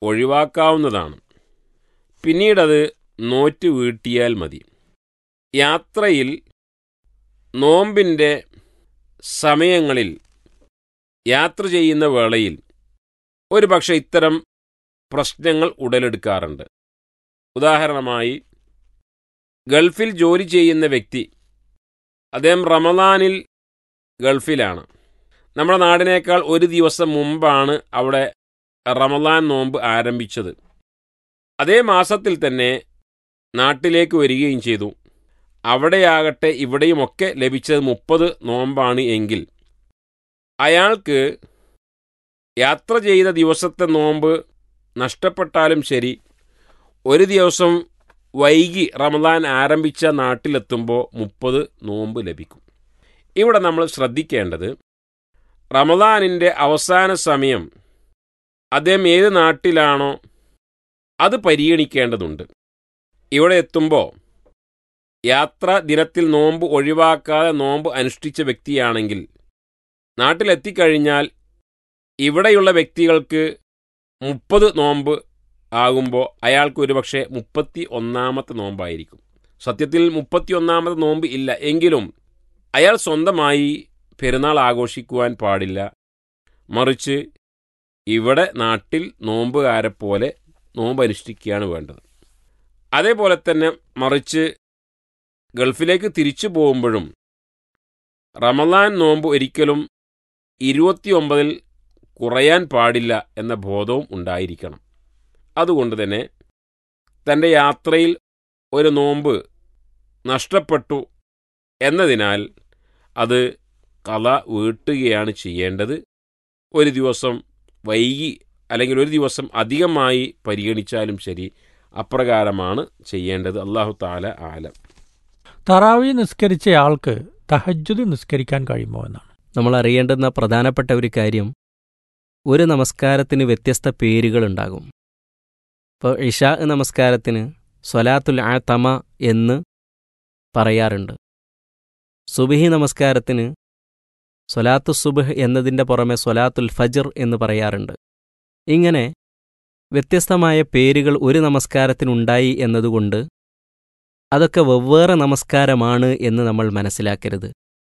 ഒഴിവാക്കാവുന്നതാണ് പിന്നീടത് നോറ്റ് വീട്ടിയാൽ മതി യാത്രയിൽ നോമ്പിൻ്റെ സമയങ്ങളിൽ യാത്ര ചെയ്യുന്ന വേളയിൽ ഒരു പക്ഷേ ഇത്തരം പ്രശ്നങ്ങൾ ഉടലെടുക്കാറുണ്ട് ഉദാഹരണമായി ഗൾഫിൽ ജോലി ചെയ്യുന്ന വ്യക്തി അദ്ദേഹം റമദാനിൽ ഗൾഫിലാണ് നമ്മുടെ നാടിനേക്കാൾ ഒരു ദിവസം മുമ്പാണ് അവിടെ റമദാൻ നോമ്പ് ആരംഭിച്ചത് അതേ മാസത്തിൽ തന്നെ നാട്ടിലേക്ക് വരികയും ചെയ്തു അവിടെയാകട്ടെ ഇവിടെയുമൊക്കെ ലഭിച്ചത് മുപ്പത് നോമ്പാണ് എങ്കിൽ അയാൾക്ക് യാത്ര ചെയ്ത ദിവസത്തെ നോമ്പ് നഷ്ടപ്പെട്ടാലും ശരി ഒരു ദിവസം വൈകി റമദാൻ ആരംഭിച്ച നാട്ടിലെത്തുമ്പോൾ മുപ്പത് നോമ്പ് ലഭിക്കും ഇവിടെ നമ്മൾ ശ്രദ്ധിക്കേണ്ടത് റമദാനിൻ്റെ അവസാന സമയം അദ്ദേഹം ഏത് നാട്ടിലാണോ അത് പരിഗണിക്കേണ്ടതുണ്ട് ഇവിടെ എത്തുമ്പോൾ യാത്ര ദിനത്തിൽ നോമ്പ് ഒഴിവാക്കാതെ നോമ്പ് അനുഷ്ഠിച്ച വ്യക്തിയാണെങ്കിൽ നാട്ടിലെത്തിക്കഴിഞ്ഞാൽ ഇവിടെയുള്ള വ്യക്തികൾക്ക് മുപ്പത് നോമ്പ് ആകുമ്പോൾ അയാൾക്ക് ഒരുപക്ഷെ മുപ്പത്തി ഒന്നാമത്തെ നോമ്പായിരിക്കും സത്യത്തിൽ മുപ്പത്തി ഒന്നാമത്തെ നോമ്പ് ഇല്ല എങ്കിലും അയാൾ സ്വന്തമായി പെരുന്നാൾ ആഘോഷിക്കുവാൻ പാടില്ല മറിച്ച് ഇവിടെ നാട്ടിൽ നോമ്പുകാരെ പോലെ നോമ്പ് അനുഷ്ഠിക്കുകയാണ് വേണ്ടത് അതേപോലെ തന്നെ മറിച്ച് ഗൾഫിലേക്ക് തിരിച്ചു പോകുമ്പോഴും റമദാൻ നോമ്പ് ഒരിക്കലും ഇരുപത്തിയൊമ്പതിൽ കുറയാൻ പാടില്ല എന്ന ബോധവും ഉണ്ടായിരിക്കണം അതുകൊണ്ട് തന്നെ തൻ്റെ യാത്രയിൽ ഒരു നോമ്പ് നഷ്ടപ്പെട്ടു എന്നതിനാൽ അത് കല വീട്ടുകയാണ് ചെയ്യേണ്ടത് ഒരു ദിവസം വൈകി അല്ലെങ്കിൽ ഒരു ദിവസം അധികമായി പരിഗണിച്ചാലും ശരി അപ്രകാരമാണ് ചെയ്യേണ്ടത് അള്ളാഹു താല ആലം തറാവി നിസ്കരിച്ചയാൾക്ക് തഹജ്ജുദ് നിസ്കരിക്കാൻ കഴിയുമോ എന്നാണ് നമ്മൾ അറിയേണ്ടുന്ന പ്രധാനപ്പെട്ട ഒരു കാര്യം ഒരു നമസ്കാരത്തിന് വ്യത്യസ്ത പേരുകളുണ്ടാകും ഇപ്പോൾ ഇഷാ നമസ്കാരത്തിന് സ്വലാത്തുൽ ആതമ എന്ന് പറയാറുണ്ട് സുബഹി നമസ്കാരത്തിന് സ്വലാത്തു സുബഹ് എന്നതിൻ്റെ പുറമെ സ്വലാത്തുൽ ഫജർ എന്ന് പറയാറുണ്ട് ഇങ്ങനെ വ്യത്യസ്തമായ പേരുകൾ ഒരു നമസ്കാരത്തിനുണ്ടായി എന്നതുകൊണ്ട് അതൊക്കെ വെവ്വേറെ നമസ്കാരമാണ് എന്ന് നമ്മൾ മനസ്സിലാക്കരുത്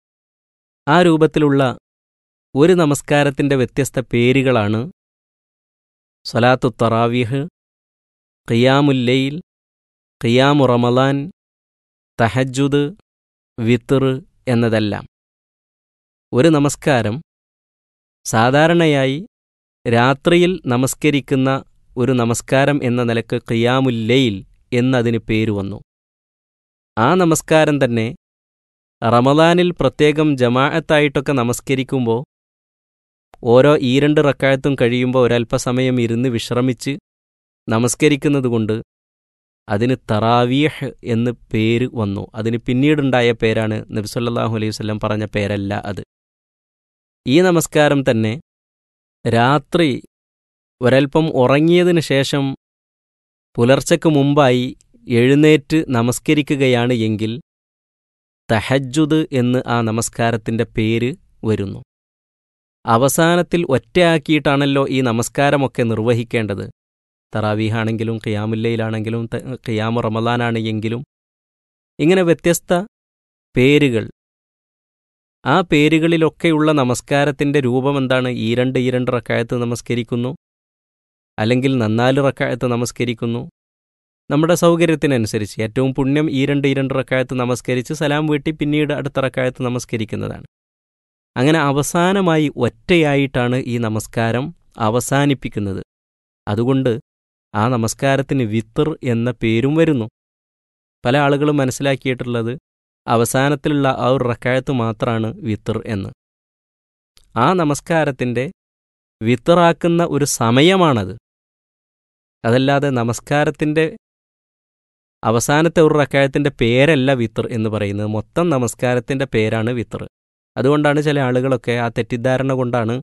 ആ രൂപത്തിലുള്ള ഒരു നമസ്കാരത്തിൻ്റെ വ്യത്യസ്ത പേരുകളാണ് സ്വലാത്തു തറാവീഹ് ഖിയാമുല്ലയിൽ ഖിയാമു റമലാൻ തഹജുദ് വിത്തർ എന്നതെല്ലാം ഒരു നമസ്കാരം സാധാരണയായി രാത്രിയിൽ നമസ്കരിക്കുന്ന ഒരു നമസ്കാരം എന്ന നിലക്ക് ഖിയാമുല്ലയിൽ എന്നതിന് പേര് വന്നു ആ നമസ്കാരം തന്നെ റമദാനിൽ പ്രത്യേകം ജമാഅത്തായിട്ടൊക്കെ നമസ്കരിക്കുമ്പോൾ ഓരോ ഈ രണ്ട് റക്കായത്തും കഴിയുമ്പോൾ ഒരല്പസമയം ഇരുന്ന് വിശ്രമിച്ച് നമസ്കരിക്കുന്നതുകൊണ്ട് അതിന് തറാവീഹ് എന്ന് പേര് വന്നു അതിന് പിന്നീടുണ്ടായ പേരാണ് നബിസല്ലാഹു അലൈഹി വല്ലം പറഞ്ഞ പേരല്ല അത് ഈ നമസ്കാരം തന്നെ രാത്രി ഒരൽപ്പം ഉറങ്ങിയതിന് ശേഷം പുലർച്ചയ്ക്ക് മുമ്പായി എഴുന്നേറ്റ് നമസ്കരിക്കുകയാണ് എങ്കിൽ തഹജ്ജുദ് എന്ന് ആ നമസ്കാരത്തിൻ്റെ പേര് വരുന്നു അവസാനത്തിൽ ഒറ്റയാക്കിയിട്ടാണല്ലോ ഈ നമസ്കാരമൊക്കെ നിർവഹിക്കേണ്ടത് തറാവീഹാണെങ്കിലും ഖിയാമുല്ലയിലാണെങ്കിലും ഖിയാമു റമദാനാണ് എങ്കിലും ഇങ്ങനെ വ്യത്യസ്ത പേരുകൾ ആ പേരുകളിലൊക്കെയുള്ള നമസ്കാരത്തിൻ്റെ രൂപമെന്താണ് ഈ രണ്ട് ഈ രണ്ട് റക്കായത്ത് നമസ്കരിക്കുന്നു അല്ലെങ്കിൽ നന്നാല് റക്കായത്ത് നമസ്കരിക്കുന്നു നമ്മുടെ സൗകര്യത്തിനനുസരിച്ച് ഏറ്റവും പുണ്യം ഈ രണ്ട് ഈ രണ്ട് റക്കായത്ത് നമസ്കരിച്ച് സലാം വീട്ടി പിന്നീട് അടുത്ത റക്കായത്ത് നമസ്കരിക്കുന്നതാണ് അങ്ങനെ അവസാനമായി ഒറ്റയായിട്ടാണ് ഈ നമസ്കാരം അവസാനിപ്പിക്കുന്നത് അതുകൊണ്ട് ആ നമസ്കാരത്തിന് വിത്തർ എന്ന പേരും വരുന്നു പല ആളുകളും മനസ്സിലാക്കിയിട്ടുള്ളത് അവസാനത്തിലുള്ള ആ ഒരു റക്കായത്ത് മാത്രമാണ് വിത്തർ എന്ന് ആ നമസ്കാരത്തിൻ്റെ വിത്തറാക്കുന്ന ഒരു സമയമാണത് അതല്ലാതെ നമസ്കാരത്തിൻ്റെ അവസാനത്തെ ഒരു റക്കായത്തിൻ്റെ പേരല്ല വിത്തർ എന്ന് പറയുന്നത് മൊത്തം നമസ്കാരത്തിൻ്റെ പേരാണ് വിത്തർ അതുകൊണ്ടാണ് ചില ആളുകളൊക്കെ ആ തെറ്റിദ്ധാരണ കൊണ്ടാണ്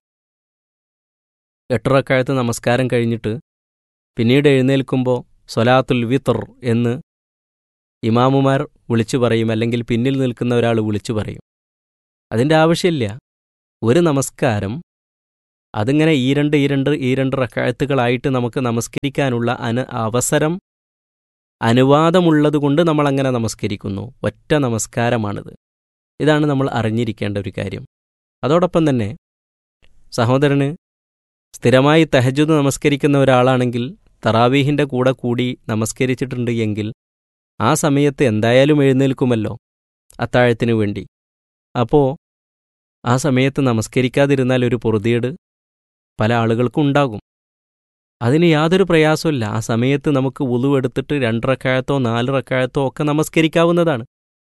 എട്ട് റക്കായത്ത് നമസ്കാരം കഴിഞ്ഞിട്ട് പിന്നീട് എഴുന്നേൽക്കുമ്പോൾ സൊലാത്തുൽ വിത്തർ എന്ന് ഇമാമുമാർ വിളിച്ചു പറയും അല്ലെങ്കിൽ പിന്നിൽ നിൽക്കുന്ന ഒരാൾ വിളിച്ചു പറയും അതിൻ്റെ ആവശ്യമില്ല ഒരു നമസ്കാരം അതിങ്ങനെ ഈ രണ്ട് ഈ രണ്ട് ഈ രണ്ട് റക്കായത്തുകളായിട്ട് നമുക്ക് നമസ്കരിക്കാനുള്ള അന അവസരം അനുവാദമുള്ളതുകൊണ്ട് നമ്മൾ അങ്ങനെ നമസ്കരിക്കുന്നു ഒറ്റ നമസ്കാരമാണിത് ഇതാണ് നമ്മൾ അറിഞ്ഞിരിക്കേണ്ട ഒരു കാര്യം അതോടൊപ്പം തന്നെ സഹോദരന് സ്ഥിരമായി തഹജുദ് നമസ്കരിക്കുന്ന ഒരാളാണെങ്കിൽ തറാവീഹിൻ്റെ കൂടെ കൂടി നമസ്കരിച്ചിട്ടുണ്ട് എങ്കിൽ ആ സമയത്ത് എന്തായാലും എഴുന്നേൽക്കുമല്ലോ അത്താഴത്തിനു വേണ്ടി അപ്പോൾ ആ സമയത്ത് നമസ്കരിക്കാതിരുന്നാൽ ഒരു പൊറുതിയേട് പല ആളുകൾക്കും ഉണ്ടാകും അതിന് യാതൊരു പ്രയാസമില്ല ആ സമയത്ത് നമുക്ക് ഉളുവെടുത്തിട്ട് രണ്ടറക്കായത്തോ നാല് റക്കായത്തോ ഒക്കെ നമസ്കരിക്കാവുന്നതാണ്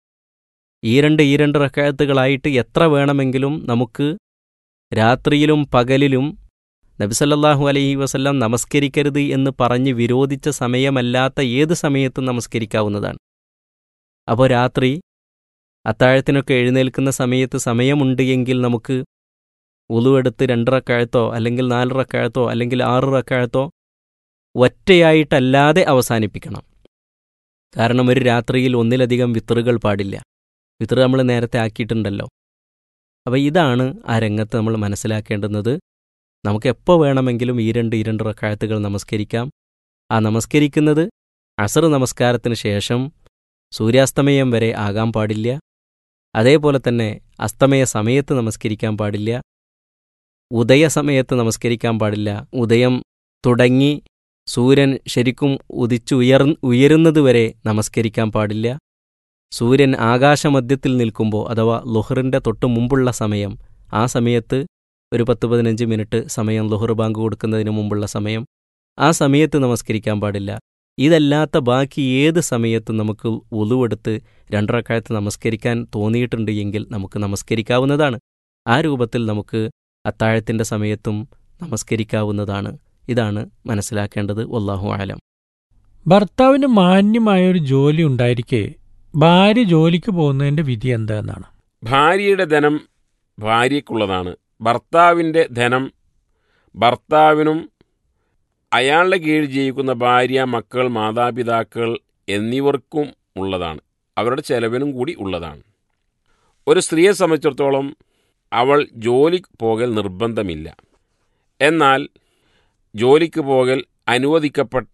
ഈ രണ്ട് ഈ രണ്ട് റക്കായത്തുകളായിട്ട് എത്ര വേണമെങ്കിലും നമുക്ക് രാത്രിയിലും പകലിലും നബിസല്ലാഹു അലൈഹി വസല്ലം നമസ്കരിക്കരുത് എന്ന് പറഞ്ഞ് വിരോധിച്ച സമയമല്ലാത്ത ഏത് സമയത്തും നമസ്കരിക്കാവുന്നതാണ് അപ്പോൾ രാത്രി അത്താഴത്തിനൊക്കെ എഴുന്നേൽക്കുന്ന സമയത്ത് സമയമുണ്ട് എങ്കിൽ നമുക്ക് ഉളുവെടുത്ത് രണ്ടറക്കാഴത്തോ അല്ലെങ്കിൽ നാലറക്കാഴത്തോ അല്ലെങ്കിൽ ആറ് റക്കാഴത്തോ ഒറ്റയായിട്ടല്ലാതെ അവസാനിപ്പിക്കണം കാരണം ഒരു രാത്രിയിൽ ഒന്നിലധികം വിത്തറുകൾ പാടില്ല വിത്തർ നമ്മൾ നേരത്തെ ആക്കിയിട്ടുണ്ടല്ലോ അപ്പോൾ ഇതാണ് ആ രംഗത്ത് നമ്മൾ മനസ്സിലാക്കേണ്ടുന്നത് നമുക്ക് എപ്പോൾ വേണമെങ്കിലും ഈ രണ്ട് ഈ രണ്ട് റക്കാഴത്തുകൾ നമസ്കരിക്കാം ആ നമസ്കരിക്കുന്നത് അസർ നമസ്കാരത്തിന് ശേഷം സൂര്യാസ്തമയം വരെ ആകാൻ പാടില്ല അതേപോലെ തന്നെ അസ്തമയ സമയത്ത് നമസ്കരിക്കാൻ പാടില്ല ഉദയ സമയത്ത് നമസ്കരിക്കാൻ പാടില്ല ഉദയം തുടങ്ങി സൂര്യൻ ശരിക്കും ഉദിച്ചുയർ ഉയരുന്നതുവരെ നമസ്കരിക്കാൻ പാടില്ല സൂര്യൻ ആകാശമധ്യത്തിൽ നിൽക്കുമ്പോൾ അഥവാ ലുഹറിൻ്റെ തൊട്ടു മുമ്പുള്ള സമയം ആ സമയത്ത് ഒരു പത്ത് പതിനഞ്ച് മിനിറ്റ് സമയം ലുഹർ ബാങ്ക് കൊടുക്കുന്നതിന് മുമ്പുള്ള സമയം ആ സമയത്ത് നമസ്കരിക്കാൻ പാടില്ല ഇതല്ലാത്ത ബാക്കി ഏത് സമയത്തും നമുക്ക് ഉളുവെടുത്ത് രണ്ടറക്കാലത്ത് നമസ്കരിക്കാൻ തോന്നിയിട്ടുണ്ട് എങ്കിൽ നമുക്ക് നമസ്കരിക്കാവുന്നതാണ് ആ രൂപത്തിൽ നമുക്ക് അത്താഴത്തിൻ്റെ സമയത്തും നമസ്കരിക്കാവുന്നതാണ് ഇതാണ് മനസ്സിലാക്കേണ്ടത് വല്ലാഹു ആലം ഭർത്താവിന് മാന്യമായ ഒരു ജോലി ഉണ്ടായിരിക്കെ ഭാര്യ ജോലിക്ക് പോകുന്നതിന്റെ വിധി എന്താണെന്നാണ് ഭാര്യയുടെ ധനം ഭാര്യയ്ക്കുള്ളതാണ് ഭർത്താവിൻ്റെ ധനം ഭർത്താവിനും അയാളുടെ കീഴിൽ ജീവിക്കുന്ന ഭാര്യ മക്കൾ മാതാപിതാക്കൾ എന്നിവർക്കും ഉള്ളതാണ് അവരുടെ ചെലവിനും കൂടി ഉള്ളതാണ് ഒരു സ്ത്രീയെ സംബന്ധിച്ചിടത്തോളം അവൾ ജോലി പോകൽ നിർബന്ധമില്ല എന്നാൽ ജോലിക്ക് പോകൽ അനുവദിക്കപ്പെട്ട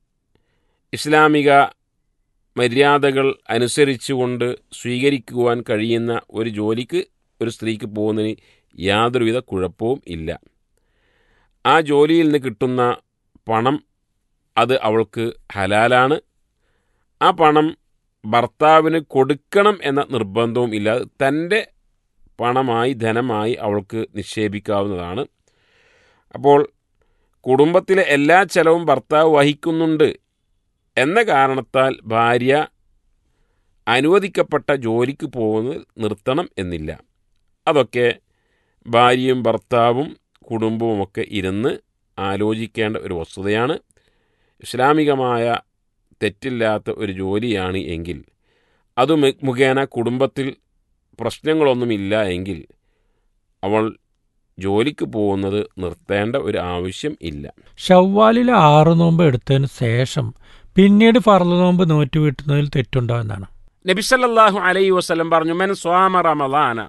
ഇസ്ലാമിക മര്യാദകൾ അനുസരിച്ചുകൊണ്ട് സ്വീകരിക്കുവാൻ കഴിയുന്ന ഒരു ജോലിക്ക് ഒരു സ്ത്രീക്ക് പോകുന്നതിന് യാതൊരുവിധ കുഴപ്പവും ഇല്ല ആ ജോലിയിൽ നിന്ന് കിട്ടുന്ന പണം അത് അവൾക്ക് ഹലാലാണ് ആ പണം ഭർത്താവിന് കൊടുക്കണം എന്ന നിർബന്ധവും ഇല്ല തൻ്റെ പണമായി ധനമായി അവൾക്ക് നിക്ഷേപിക്കാവുന്നതാണ് അപ്പോൾ കുടുംബത്തിലെ എല്ലാ ചെലവും ഭർത്താവ് വഹിക്കുന്നുണ്ട് എന്ന കാരണത്താൽ ഭാര്യ അനുവദിക്കപ്പെട്ട ജോലിക്ക് പോകുന്നത് നിർത്തണം എന്നില്ല അതൊക്കെ ഭാര്യയും ഭർത്താവും കുടുംബവുമൊക്കെ ഇരുന്ന് ആലോചിക്കേണ്ട ഒരു വസ്തുതയാണ് ഇസ്ലാമികമായ തെറ്റില്ലാത്ത ഒരു ജോലിയാണ് എങ്കിൽ അത് മുഖേന കുടുംബത്തിൽ പ്രശ്നങ്ങളൊന്നുമില്ല എങ്കിൽ അവൾ ജോലിക്ക് പോകുന്നത് നിർത്തേണ്ട ഒരു ആവശ്യം ഇല്ല ഷവ്വാലിലെ ആറ് നോമ്പ് എടുത്തതിന് ശേഷം പിന്നീട് ഫർദ് നോമ്പ് നോറ്റ് വീട്ടുന്നതിൽ തെറ്റുണ്ടോ എന്നാണ് നബിസല്ലാഹു അലൈഹി വസ്ലം പറഞ്ഞു മെൻ സ്വാമ റമദാന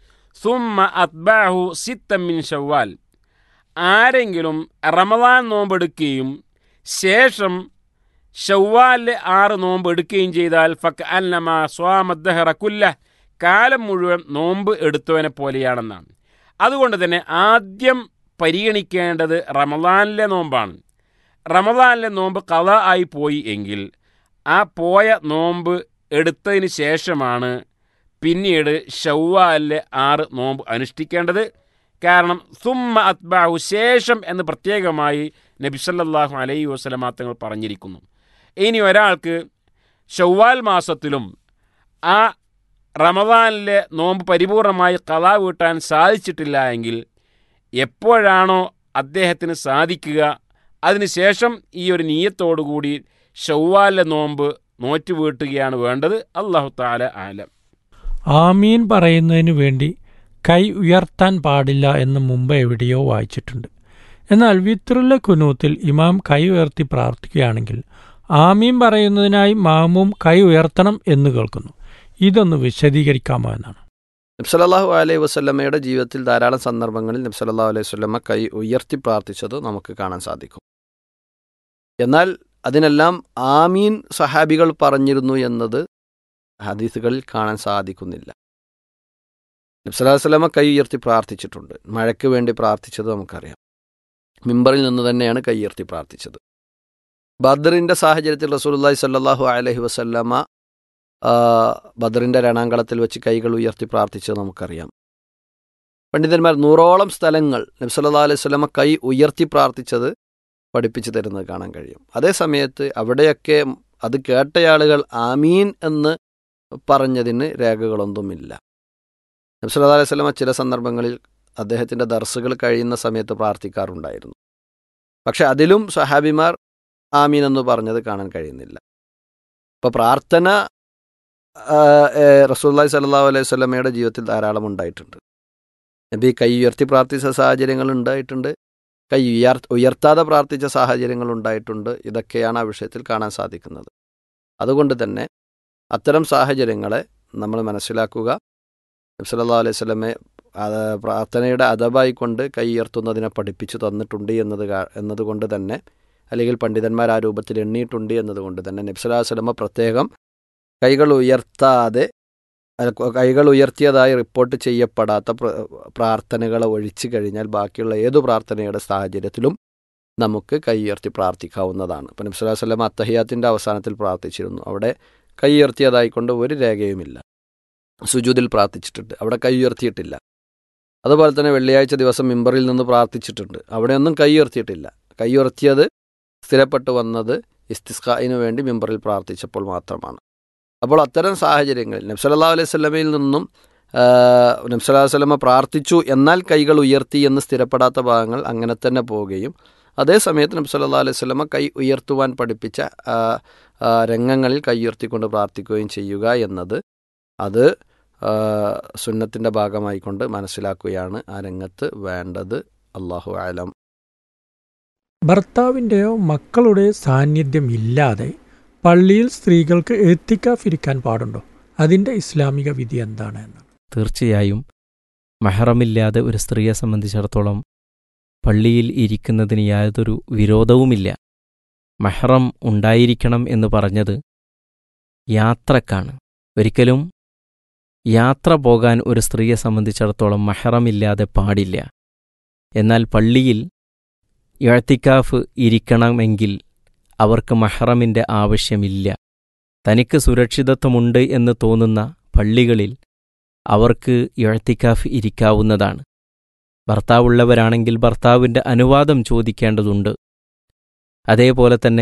സുമ്മ അത്ബാഹു സിത്തമിൻ ഷവ്വാൽ ആരെങ്കിലും റമദാൻ നോമ്പെടുക്കുകയും ശേഷം ഷവ്വാലിലെ ആറ് നോമ്പ് എടുക്കുകയും ചെയ്താൽ ഫക്ക് അന്നമ സ്വാമദ്ദഹറ കുല്ല കാലം മുഴുവൻ നോമ്പ് എടുത്തവനെ പോലെയാണെന്നാണ് അതുകൊണ്ട് തന്നെ ആദ്യം പരിഗണിക്കേണ്ടത് റമദാനിലെ നോമ്പാണ് റമദാനിലെ നോമ്പ് കഥ ആയി പോയി എങ്കിൽ ആ പോയ നോമ്പ് എടുത്തതിന് ശേഷമാണ് പിന്നീട് ഷവ്വാലിലെ ആറ് നോമ്പ് അനുഷ്ഠിക്കേണ്ടത് കാരണം സുമ്മ അത്ബാഹു ശേഷം എന്ന് പ്രത്യേകമായി നബിസല്ലാഹു അലൈഹി വസ്ലമാ തങ്ങൾ പറഞ്ഞിരിക്കുന്നു ഇനി ഒരാൾക്ക് ഷവ്വാൽ മാസത്തിലും ആ റമദാനിലെ നോമ്പ് പരിപൂർണമായി കഥ വീട്ടാൻ സാധിച്ചിട്ടില്ല എങ്കിൽ എപ്പോഴാണോ അദ്ദേഹത്തിന് സാധിക്കുക അതിനുശേഷം ഈ ഒരു നീയത്തോടുകൂടി ഷവ്വാലിലെ നോമ്പ് നോറ്റ് വീട്ടുകയാണ് വേണ്ടത് അള്ളാഹു താല ആലം ആമീൻ പറയുന്നതിനു വേണ്ടി കൈ ഉയർത്താൻ പാടില്ല എന്ന് മുമ്പ് എവിടെയോ വായിച്ചിട്ടുണ്ട് എന്നാൽ വിത്രുള്ള കുനൂത്തിൽ ഇമാം കൈ ഉയർത്തി പ്രാർത്ഥിക്കുകയാണെങ്കിൽ ആമീൻ പറയുന്നതിനായി മാമും കൈ ഉയർത്തണം എന്ന് കേൾക്കുന്നു ഇതൊന്ന് വിശദീകരിക്കാമോ എന്നാണ് നബ്സല്ലാഹു അലൈഹി വസ്ലമയുടെ ജീവിതത്തിൽ ധാരാളം സന്ദർഭങ്ങളിൽ നബ്സല്ലാഹു അലൈഹി വസ്ലമ കൈ ഉയർത്തി പ്രാർത്ഥിച്ചത് നമുക്ക് കാണാൻ സാധിക്കും എന്നാൽ അതിനെല്ലാം ആമീൻ സഹാബികൾ പറഞ്ഞിരുന്നു എന്നത് ഹദീസുകളിൽ കാണാൻ സാധിക്കുന്നില്ല നബ്സല്ലാഹു വസ്ലമ കൈ ഉയർത്തി പ്രാർത്ഥിച്ചിട്ടുണ്ട് മഴയ്ക്ക് വേണ്ടി പ്രാർത്ഥിച്ചത് നമുക്കറിയാം മിമ്പറിൽ നിന്ന് തന്നെയാണ് കൈ ഉയർത്തി പ്രാർത്ഥിച്ചത് ബദറിൻ്റെ സാഹചര്യത്തിൽ റസൂലുള്ളാഹി സ്വല്ലല്ലാഹു അലൈഹി വസല്ലമ ആ, ബദറിൻ്റെ രണാങ്കളത്തിൽ വെച്ച് കൈകൾ ഉയർത്തി പ്രാർത്ഥിച്ചത് നമുക്കറിയാം പണ്ഡിതന്മാർ നൂറോളം സ്ഥലങ്ങൾ നബ്സല്ലാ അലൈഹി സ്വലമ കൈ ഉയർത്തി പ്രാർത്ഥിച്ചത് പഠിപ്പിച്ചു തരുന്നത് കാണാൻ കഴിയും അതേ സമയത്ത് അവിടെയൊക്കെ അത് കേട്ടയാളുകൾ ആമീൻ എന്ന് പറഞ്ഞതിന് രേഖകളൊന്നുമില്ല നബ്സല്ലാ അലൈഹി സ്വലമ ചില സന്ദർഭങ്ങളിൽ അദ്ദേഹത്തിൻ്റെ ദർസുകൾ കഴിയുന്ന സമയത്ത് പ്രാർത്ഥിക്കാറുണ്ടായിരുന്നു പക്ഷെ അതിലും സഹാബിമാർ ആമീൻ എന്ന് പറഞ്ഞത് കാണാൻ കഴിയുന്നില്ല അപ്പോൾ പ്രാർത്ഥന റസൂല്ലായി സല്ലാ അലൈഹി സ്വലമയുടെ ജീവിതത്തിൽ ധാരാളം ഉണ്ടായിട്ടുണ്ട് നബി കൈ ഉയർത്തി പ്രാർത്ഥിച്ച സാഹചര്യങ്ങൾ ഉണ്ടായിട്ടുണ്ട് കൈ ഉയർ ഉയർത്താതെ പ്രാർത്ഥിച്ച സാഹചര്യങ്ങൾ ഉണ്ടായിട്ടുണ്ട് ഇതൊക്കെയാണ് ആ വിഷയത്തിൽ കാണാൻ സാധിക്കുന്നത് അതുകൊണ്ട് തന്നെ അത്തരം സാഹചര്യങ്ങളെ നമ്മൾ മനസ്സിലാക്കുക നബ്സല്ലാ അലൈഹി സ്വലമെ പ്രാർത്ഥനയുടെ അതബായിക്കൊണ്ട് കൈ ഉയർത്തുന്നതിനെ പഠിപ്പിച്ചു തന്നിട്ടുണ്ട് എന്നത് കാ- എന്നതുകൊണ്ട് തന്നെ അല്ലെങ്കിൽ പണ്ഡിതന്മാർ ആ രൂപത്തിൽ എണ്ണിയിട്ടുണ്ട് എന്നതുകൊണ്ട് തന്നെ നബ്സലാ സ്വലമ പ്രത്യേകം കൈകൾ ഉയർത്താതെ അല്ല, ക- കൈകൾ ഉയർത്തിയതായി റിപ്പോർട്ട് ചെയ്യപ്പെടാത്ത പ്ര- പ്രാർത്ഥനകളെ ഒഴിച്ചു കഴിഞ്ഞാൽ ബാക്കിയുള്ള ഏതു പ്രാർത്ഥനയുടെ സാഹചര്യത്തിലും നമുക്ക് കൈ ഉയർത്തി പ്രാർത്ഥിക്കാവുന്നതാണ് ഇപ്പം നബ്സലാ സ്വലമ അത്തഹിയാത്തിൻ്റെ അവസാനത്തിൽ പ്രാർത്ഥിച്ചിരുന്നു അവിടെ കൈ ഉയർത്തിയതായിക്കൊണ്ട് ഒരു രേഖയുമില്ല സുജൂദിൽ പ്രാർത്ഥിച്ചിട്ടുണ്ട് അവിടെ കൈ ഉയർത്തിയിട്ടില്ല അതുപോലെ തന്നെ വെള്ളിയാഴ്ച ദിവസം മിമ്പറിൽ നിന്ന് പ്രാർത്ഥിച്ചിട്ടുണ്ട് അവിടെയൊന്നും കൈ ഉയർത്തിയിട്ടില്ല കൈ ഉയർത്തിയത് സ്ഥിരപ്പെട്ടു വന്നത് ഇസ്തിസ്ഖായിനു വേണ്ടി മിമ്പറിൽ പ്രാർത്ഥിച്ചപ്പോൾ മാത്രമാണ് അപ്പോൾ അത്തരം സാഹചര്യങ്ങളിൽ നബ്സല്ലാ അലൈഹി സ്വലമയിൽ നിന്നും നബ്സല്ലാ വല്ലമ പ്രാർത്ഥിച്ചു എന്നാൽ കൈകൾ ഉയർത്തി എന്ന് സ്ഥിരപ്പെടാത്ത ഭാഗങ്ങൾ അങ്ങനെ തന്നെ പോവുകയും അതേസമയത്ത് നബ്സല്ലാ അലൈഹി സ്വലമ കൈ ഉയർത്തുവാൻ പഠിപ്പിച്ച ആ, ആ, രംഗങ്ങളിൽ കൈ ഉയർത്തിക്കൊണ്ട് പ്രാർത്ഥിക്കുകയും ചെയ്യുക എന്നത് അത് ആ, സുന്നത്തിൻ്റെ ഭാഗമായിക്കൊണ്ട് മനസ്സിലാക്കുകയാണ് ആ രംഗത്ത് വേണ്ടത് അള്ളാഹു ആലം ഭർത്താവിൻ്റെയോ മക്കളുടെ സാന്നിധ്യം ഇല്ലാതെ പള്ളിയിൽ സ്ത്രീകൾക്ക് എത്തിക്കാഫ് ഇരിക്കാൻ പാടുണ്ടോ അതിൻ്റെ ഇസ്ലാമിക വിധി എന്താണ് എന്ന് തീർച്ചയായും മഹറമില്ലാതെ ഒരു സ്ത്രീയെ സംബന്ധിച്ചിടത്തോളം പള്ളിയിൽ ഇരിക്കുന്നതിന് യാതൊരു വിരോധവുമില്ല മഹറം ഉണ്ടായിരിക്കണം എന്ന് പറഞ്ഞത് യാത്രക്കാണ് ഒരിക്കലും യാത്ര പോകാൻ ഒരു സ്ത്രീയെ സംബന്ധിച്ചിടത്തോളം മഹറമില്ലാതെ പാടില്ല എന്നാൽ പള്ളിയിൽ ഇഴത്തിക്കാഫ് ഇരിക്കണമെങ്കിൽ അവർക്ക് മഹറമിൻ്റെ ആവശ്യമില്ല തനിക്ക് സുരക്ഷിതത്വമുണ്ട് എന്ന് തോന്നുന്ന പള്ളികളിൽ അവർക്ക് ഇഴത്തിക്കാഫ് ഇരിക്കാവുന്നതാണ് ഭർത്താവുള്ളവരാണെങ്കിൽ ഭർത്താവിൻ്റെ അനുവാദം ചോദിക്കേണ്ടതുണ്ട് അതേപോലെ തന്നെ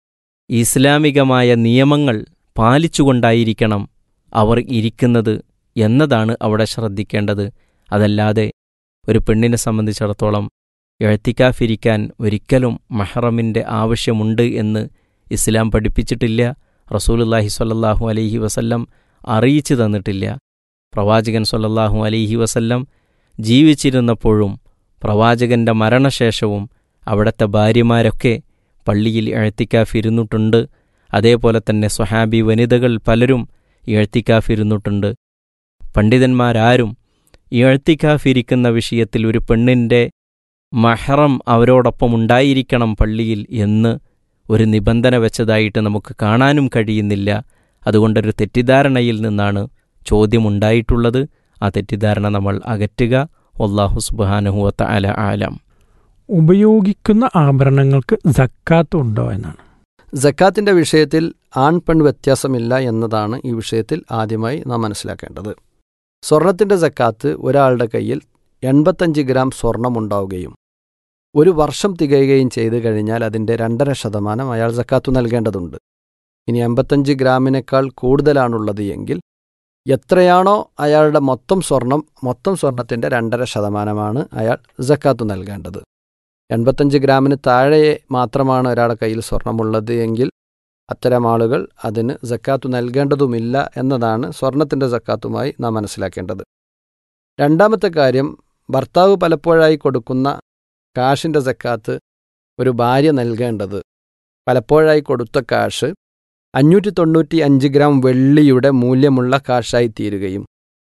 ഇസ്ലാമികമായ നിയമങ്ങൾ പാലിച്ചുകൊണ്ടായിരിക്കണം അവർ ഇരിക്കുന്നത് എന്നതാണ് അവിടെ ശ്രദ്ധിക്കേണ്ടത് അതല്ലാതെ ഒരു പെണ്ണിനെ സംബന്ധിച്ചിടത്തോളം എഴുത്തിക്കാഫിരിക്കാൻ ഒരിക്കലും മഹറമിൻ്റെ ആവശ്യമുണ്ട് എന്ന് ഇസ്ലാം പഠിപ്പിച്ചിട്ടില്ല റസൂലുല്ലാഹി സ്വല്ലല്ലാഹു അലൈഹി വസല്ലം അറിയിച്ചു തന്നിട്ടില്ല പ്രവാചകൻ സ്വല്ലല്ലാഹു അലൈഹി വസല്ലം ജീവിച്ചിരുന്നപ്പോഴും പ്രവാചകന്റെ മരണശേഷവും അവിടുത്തെ ഭാര്യമാരൊക്കെ പള്ളിയിൽ എഴുത്തിക്കാഫിരുന്നിട്ടുണ്ട് അതേപോലെ തന്നെ സ്വഹാബി വനിതകൾ പലരും എഴുത്തിക്കാഫിരുന്നിട്ടുണ്ട് പണ്ഡിതന്മാരാരും എഴുത്തിക്കാഫിരിക്കുന്ന വിഷയത്തിൽ ഒരു പെണ്ണിൻ്റെ മഹറം അവരോടൊപ്പം ഉണ്ടായിരിക്കണം പള്ളിയിൽ എന്ന് ഒരു നിബന്ധന വെച്ചതായിട്ട് നമുക്ക് കാണാനും കഴിയുന്നില്ല അതുകൊണ്ടൊരു തെറ്റിദ്ധാരണയിൽ നിന്നാണ് ചോദ്യമുണ്ടായിട്ടുള്ളത് ആ തെറ്റിദ്ധാരണ നമ്മൾ അകറ്റുക ഒല്ലാഹു സുബാനഹുവത്ത അല ആലം ഉപയോഗിക്കുന്ന ആഭരണങ്ങൾക്ക് ജക്കാത്ത് ഉണ്ടോ എന്നാണ് ജക്കാത്തിൻ്റെ വിഷയത്തിൽ ആൺ പെൺ വ്യത്യാസമില്ല എന്നതാണ് ഈ വിഷയത്തിൽ ആദ്യമായി നാം മനസ്സിലാക്കേണ്ടത് സ്വർണത്തിൻ്റെ ജക്കാത്ത് ഒരാളുടെ കയ്യിൽ എൺപത്തഞ്ച് ഗ്രാം സ്വർണമുണ്ടാവുകയും ഒരു വർഷം തികയുകയും ചെയ്തു കഴിഞ്ഞാൽ അതിൻ്റെ രണ്ടര ശതമാനം അയാൾ ജക്കാത്തു നൽകേണ്ടതുണ്ട് ഇനി എൺപത്തഞ്ച് ഗ്രാമിനേക്കാൾ കൂടുതലാണുള്ളത് എങ്കിൽ എത്രയാണോ അയാളുടെ മൊത്തം സ്വർണം മൊത്തം സ്വർണത്തിൻ്റെ രണ്ടര ശതമാനമാണ് അയാൾ ജക്കാത്തു നൽകേണ്ടത് എൺപത്തഞ്ച് ഗ്രാമിന് താഴെ മാത്രമാണ് ഒരാളുടെ കയ്യിൽ സ്വർണമുള്ളത് എങ്കിൽ അത്തരം ആളുകൾ അതിന് ജക്കാത്തു നൽകേണ്ടതുമില്ല എന്നതാണ് സ്വർണത്തിൻ്റെ ജക്കാത്തുമായി നാം മനസ്സിലാക്കേണ്ടത് രണ്ടാമത്തെ കാര്യം ഭർത്താവ് പലപ്പോഴായി കൊടുക്കുന്ന കാശിൻ്റെ ജക്കാത്ത് ഒരു ഭാര്യ നൽകേണ്ടത് പലപ്പോഴായി കൊടുത്ത കാശ് അഞ്ഞൂറ്റി തൊണ്ണൂറ്റി അഞ്ച് ഗ്രാം വെള്ളിയുടെ മൂല്യമുള്ള കാശായി തീരുകയും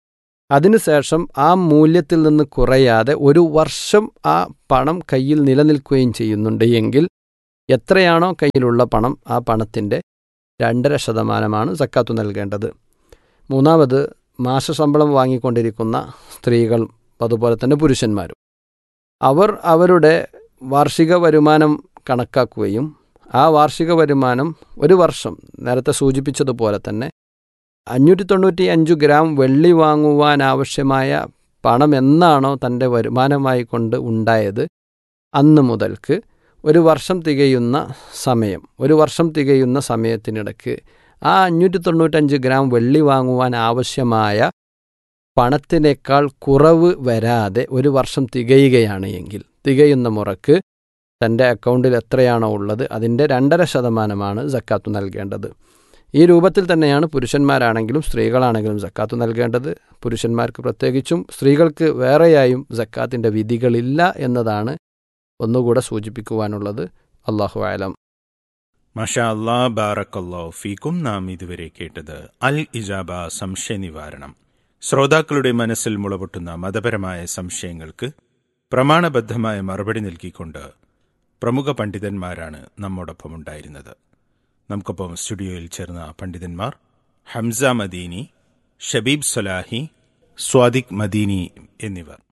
അതിനുശേഷം ആ മൂല്യത്തിൽ നിന്ന് കുറയാതെ ഒരു വർഷം ആ പണം കയ്യിൽ നിലനിൽക്കുകയും ചെയ്യുന്നുണ്ട് എങ്കിൽ എത്രയാണോ കയ്യിലുള്ള പണം ആ പണത്തിൻ്റെ രണ്ടര ശതമാനമാണ് സക്കാത്തു നൽകേണ്ടത് മൂന്നാമത് മാസശമ്പളം വാങ്ങിക്കൊണ്ടിരിക്കുന്ന സ്ത്രീകൾ അതുപോലെ തന്നെ പുരുഷന്മാരും അവർ അവരുടെ വാർഷിക വരുമാനം കണക്കാക്കുകയും ആ വാർഷിക വരുമാനം ഒരു വർഷം നേരത്തെ സൂചിപ്പിച്ചതുപോലെ തന്നെ അഞ്ഞൂറ്റി തൊണ്ണൂറ്റി അഞ്ച് ഗ്രാം വെള്ളി വാങ്ങുവാൻ ആവശ്യമായ പണം എന്നാണോ തൻ്റെ വരുമാനമായി കൊണ്ട് ഉണ്ടായത് അന്ന് മുതൽക്ക് ഒരു വർഷം തികയുന്ന സമയം ഒരു വർഷം തികയുന്ന സമയത്തിനിടയ്ക്ക് ആ അഞ്ഞൂറ്റി തൊണ്ണൂറ്റഞ്ച് ഗ്രാം വെള്ളി വാങ്ങുവാൻ ആവശ്യമായ പണത്തിനേക്കാൾ കുറവ് വരാതെ ഒരു വർഷം തികയുകയാണ് എങ്കിൽ തികയുന്ന മുറക്ക് തൻ്റെ അക്കൗണ്ടിൽ എത്രയാണോ ഉള്ളത് അതിൻ്റെ രണ്ടര ശതമാനമാണ് സക്കാത്ത് നൽകേണ്ടത് ഈ രൂപത്തിൽ തന്നെയാണ് പുരുഷന്മാരാണെങ്കിലും സ്ത്രീകളാണെങ്കിലും സക്കാത്ത് നൽകേണ്ടത് പുരുഷന്മാർക്ക് പ്രത്യേകിച്ചും സ്ത്രീകൾക്ക് വേറെയായും സക്കാത്തിൻ്റെ വിധികളില്ല എന്നതാണ് ഒന്നുകൂടെ സൂചിപ്പിക്കുവാനുള്ളത് അള്ളാഹു ആലം മഷാ അല്ലാ ബാറക്കല്ലോ ഫീക്കും നാം ഇതുവരെ കേട്ടത് അൽ ഇജാബ സംശയ നിവാരണം ശ്രോതാക്കളുടെ മനസ്സിൽ മുളപൊട്ടുന്ന മതപരമായ സംശയങ്ങൾക്ക് പ്രമാണബദ്ധമായ മറുപടി നൽകിക്കൊണ്ട് പ്രമുഖ പണ്ഡിതന്മാരാണ് നമ്മോടൊപ്പം ഉണ്ടായിരുന്നത് നമുക്കൊപ്പം സ്റ്റുഡിയോയിൽ ചേർന്ന പണ്ഡിതന്മാർ ഹംസ മദീനി ഷബീബ് സൊലാഹി സ്വാദിഖ് മദീനി എന്നിവർ